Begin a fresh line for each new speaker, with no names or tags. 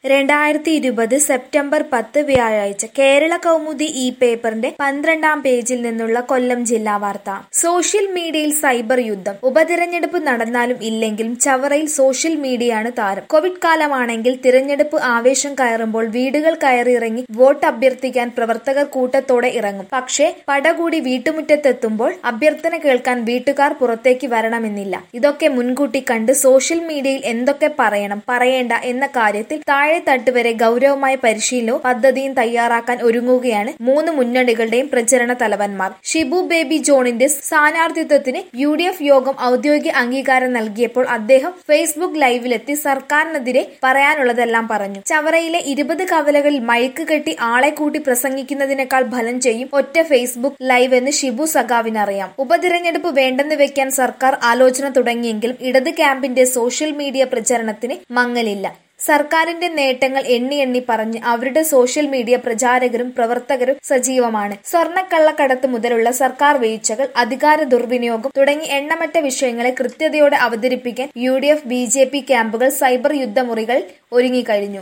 രണ്ടായിരത്തി ഇരുപത് സെപ്റ്റംബർ പത്ത് വ്യാഴാഴ്ച കേരള കൗമുദി ഈ പേപ്പറിന്റെ പന്ത്രണ്ടാം പേജിൽ നിന്നുള്ള കൊല്ലം ജില്ലാ വാർത്ത സോഷ്യൽ മീഡിയയിൽ സൈബർ യുദ്ധം ഉപതിരഞ്ഞെടുപ്പ് നടന്നാലും ഇല്ലെങ്കിലും ചവറയിൽ സോഷ്യൽ മീഡിയയാണ് താരം കോവിഡ് കാലമാണെങ്കിൽ തിരഞ്ഞെടുപ്പ് ആവേശം കയറുമ്പോൾ വീടുകൾ കയറിയിറങ്ങി വോട്ട് അഭ്യർത്ഥിക്കാൻ പ്രവർത്തകർ കൂട്ടത്തോടെ ഇറങ്ങും പക്ഷേ പടകൂടി വീട്ടുമുറ്റത്തെത്തുമ്പോൾ അഭ്യർത്ഥന കേൾക്കാൻ വീട്ടുകാർ പുറത്തേക്ക് വരണമെന്നില്ല ഇതൊക്കെ മുൻകൂട്ടി കണ്ട് സോഷ്യൽ മീഡിയയിൽ എന്തൊക്കെ പറയണം പറയേണ്ട എന്ന കാര്യത്തിൽ താഴെ തട്ട് വരെ ഗൗരവമായ പരിശീലനവും പദ്ധതിയും തയ്യാറാക്കാൻ ഒരുങ്ങുകയാണ് മൂന്ന് മുന്നണികളുടെയും പ്രചരണ തലവന്മാർ ഷിബു ബേബി ജോണിന്റെ സ്ഥാനാർത്ഥിത്വത്തിന് യു ഡി എഫ് യോഗം ഔദ്യോഗിക അംഗീകാരം നൽകിയപ്പോൾ അദ്ദേഹം ഫേസ്ബുക്ക് ലൈവിലെത്തി സർക്കാരിനെതിരെ പറയാനുള്ളതെല്ലാം പറഞ്ഞു ചവറയിലെ ഇരുപത് കവലകളിൽ മയക്ക് കെട്ടി ആളെ കൂട്ടി പ്രസംഗിക്കുന്നതിനേക്കാൾ ഫലം ചെയ്യും ഒറ്റ ഫേസ്ബുക്ക് ലൈവ് എന്ന് ഷിബു സഖാവിനറിയാം ഉപതിരഞ്ഞെടുപ്പ് വേണ്ടെന്ന് വെക്കാൻ സർക്കാർ ആലോചന തുടങ്ങിയെങ്കിലും ഇടത് ക്യാമ്പിന്റെ സോഷ്യൽ മീഡിയ പ്രചരണത്തിന് മങ്ങലില്ല സർക്കാരിന്റെ നേട്ടങ്ങൾ എണ്ണി എണ്ണി പറഞ്ഞ് അവരുടെ സോഷ്യൽ മീഡിയ പ്രചാരകരും പ്രവർത്തകരും സജീവമാണ് സ്വർണ്ണക്കള്ളക്കടത്ത് മുതലുള്ള സർക്കാർ വീഴ്ചകൾ അധികാര ദുർവിനിയോഗം തുടങ്ങി എണ്ണമറ്റ വിഷയങ്ങളെ കൃത്യതയോടെ അവതരിപ്പിക്കാൻ U D F B J P ക്യാമ്പുകൾ സൈബർ യുദ്ധമുറികൾ ഒരുങ്ങിക്കഴിഞ്ഞു